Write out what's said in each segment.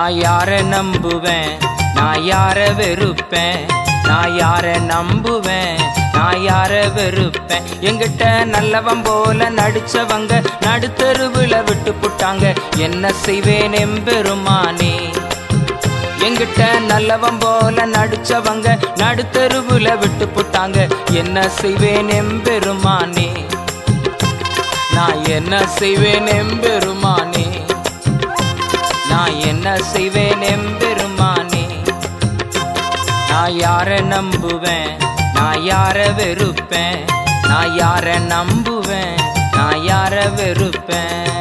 நான் யார நம்புவேன் நான் யார வெறுப்பேன் நான் யார நம்புவேன் நான் யார வெறுப்பேன் எங்கிட்ட நல்லவன் போல நடிச்சவங்க நடுத்தருவுல விட்டு புட்டாங்க என்ன செய்வேன் எம்பெருமானே எங்கிட்ட நல்லவன் போல நடிச்சவங்க நடுத்தருவுல விட்டு புட்டாங்க என்ன செய்வேன் எம்பெருமானே நான் என்ன செய்வேன் எம்பெருமானே நான் என்ன செய்வேன் எம்பெருமானே நான் யார நம்புவேன் நான் யார வெறுப்பேன் நான் யார நம்புவேன் நான் யார வெறுப்பேன்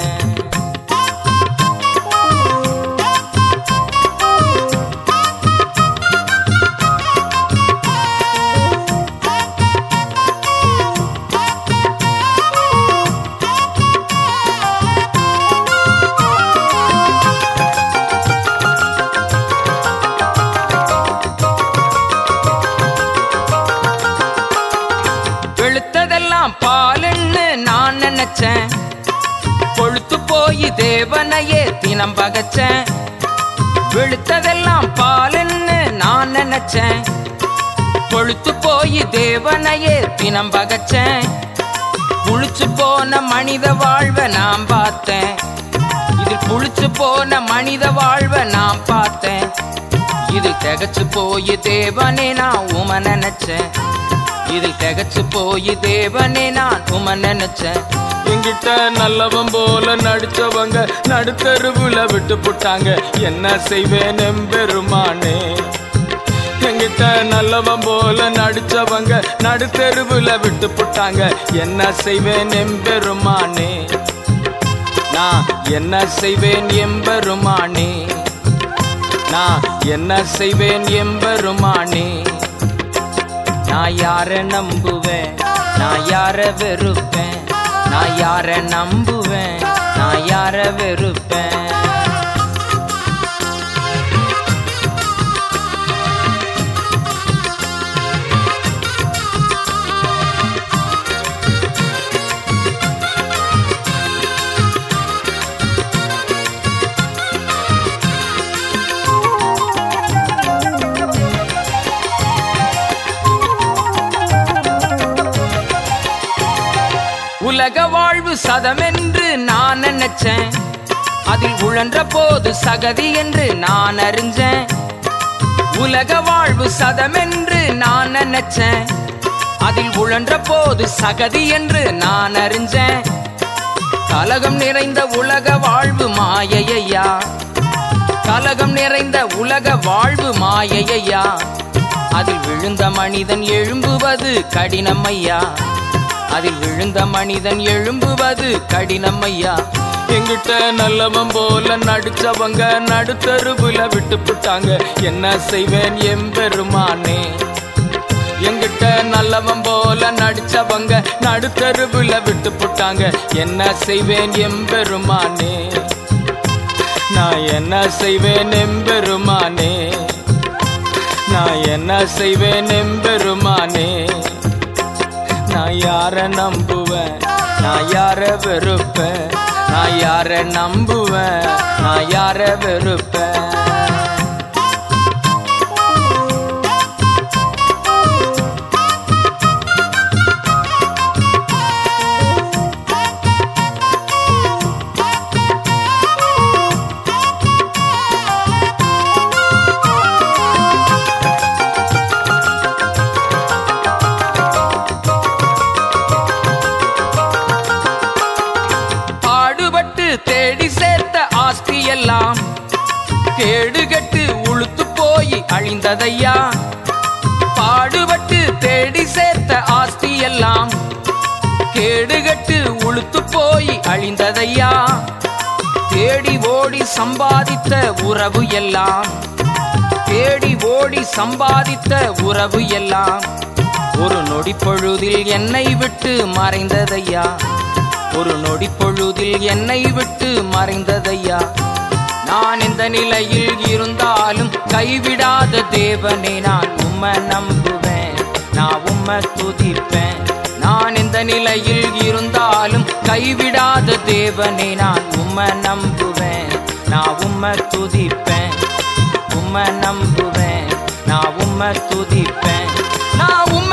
வெளுத்ததெல்லாம் பாலுன்னு நான் நினைச்சேன் கொழுத்து போய் தேவனையே தினம் பகச்சேன் வெளுத்ததெல்லாம் பாலுன்னு நான் நினைச்சேன் கொழுத்து போய் தேவனையே தினம் பகச்சேன் புளிச்சு போன மனித வாழ்வை நான் பார்த்தேன் இது புளிச்சு போன மனித வாழ்வை நான் பார்த்தேன் இது திகச்சு போய் தேவனே நான் உம நினைச்சேன் இது திகச்சு போய் தேவனே நான் உம நினைச்சேன் என்கிட்ட நல்லவன் போல நடிச்சவங்க நடுத்தருவுல விட்டு புட்டாங்க என்ன செய்வேன் எம்பெருமானே என்கிட்ட நல்லவன் போல நடிச்சவங்க நடுத்தருவுல விட்டு புட்டாங்க என்ன செய்வேன் எம்பெருமானே நான் என்ன செய்வேன் எம்பெருமானே நான் என்ன செய்வேன் எம்பெருமானே நான் யார நம்புவேன் நான் யார வெறுப்பேன் நான் யார நம்புவேன் நான் யார வெறுப்பேன் உலக வாழ்வு சதமென்று நான் நினைச்சேன் அதில் உழன்ற போது சகதி என்று நான் அறிஞ்சேன் உலக வாழ்வு சதமென்று நான் நினைச்சேன் அதில் உழன்ற போது சகதி என்று நான் அறிஞ்சேன் கலகம் நிறைந்த உலக வாழ்வு மாயையா கலகம் நிறைந்த உலக வாழ்வு மாயையா அதில் விழுந்த மனிதன் எழும்புவது கடினம் ஐயா அதில் விழுந்த மனிதன் எழும்புவது கடினம் ஐயா என்கிட்ட நல்லவன் போல நடிச்சவங்க நடுத்தருவுல விட்டு புட்டாங்க என்ன செய்வேன் எம்பெருமானே என்கிட்ட நல்லவன் போல நடிச்சவங்க நடுத்தருவுல விட்டு புட்டாங்க என்ன செய்வேன் எம்பெருமானே நான் என்ன செய்வேன் எம்பெருமானே நான் என்ன செய்வேன் எம்பெருமானே நான் யார நம்புவேன் நான் யார வெறுப்பேன் நான் யார நம்புவேன் நான் யார வெறுப்பேன் பாடுபட்டு தேடி சேர்த்த ஆஸ்தி எல்லாம் கேடுகட்டு உளுத்து போய் அழிந்ததையா பாடுபட்டு தேடி சேர்த்த ஆஸ்தி எல்லாம் கேடுகட்டு உளுத்து போய் அழிந்ததையா தேடி ஓடி சம்பாதித்த உறவு எல்லாம் தேடி ஓடி சம்பாதித்த உறவு எல்லாம் ஒரு நொடி பொழுதில் என்னை விட்டு மறைந்ததையா ஒரு நொடி பொழுதில் என்னை விட்டு மறைந்ததையா நான் இந்த நிலையில் இருந்தாலும் கைவிடாத தேவனே நான் உம்மை நம்புவேன் நான் உம்மை துதிப்பேன் நான் இந்த நிலையில் இருந்தாலும் கைவிடாத தேவனே நான் உம்மை நம்புவேன் நான் உம்மை துதிப்பேன் உம்மை நம்புவேன் நான் உம்மை துதிப்பேன் நான் உம்மை